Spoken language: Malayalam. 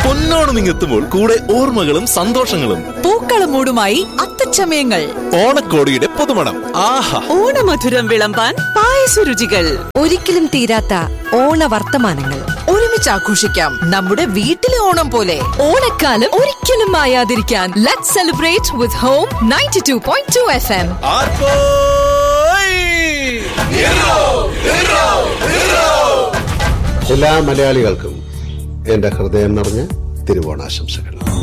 പൊന്നോണം ഇങ്ങെത്തുമ്പോൾ കൂടെ ഓർമ്മകളും സന്തോഷങ്ങളും പൂക്കളമൂടുമായി അത്തച്ചമയങ്ങൾ ഓണക്കോടിയുടെ പുതുമണം ആഹാ ഓണമധുരം വിളമ്പാൻ പായസരുചികൾ ഒരിക്കലും തീരാത്ത ഓണവർത്തമാനങ്ങൾ ഒരുമിച്ച് ആഘോഷിക്കാം നമ്മുടെ വീട്ടിലെ ഓണം പോലെ ഓണക്കാലം ഒരിക്കലും മായാതിരിക്കാൻ let celebrate with home ninety two point two F M എല്ലാ മലയാളികൾക്കും എന്റെ ഹൃദയം നിറഞ്ഞ തിരുവോണാശംസകൾ